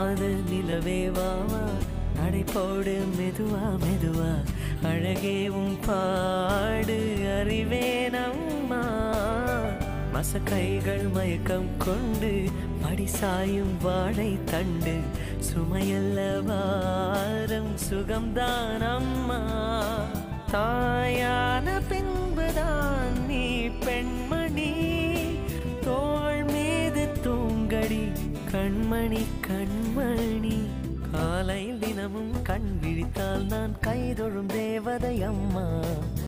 மாத நிலவே வாவா நடைபோடு மெதுவா மெதுவா அழகே உன் பாடு அறிவேன் அம்மா மசக்கைகள் மயக்கம் கொண்டு படி சாயும் வாழை தண்டு சுமையல்ல வாரம் சுகம்தான் அம்மா தாயான பின்புதான் நீ பெண்மணி தோள் மீது தூங்கடி கண்மணி கண்மணி காலையில் தினமும் கண் விழித்தால் நான் கைதொழும் தேவதை அம்மா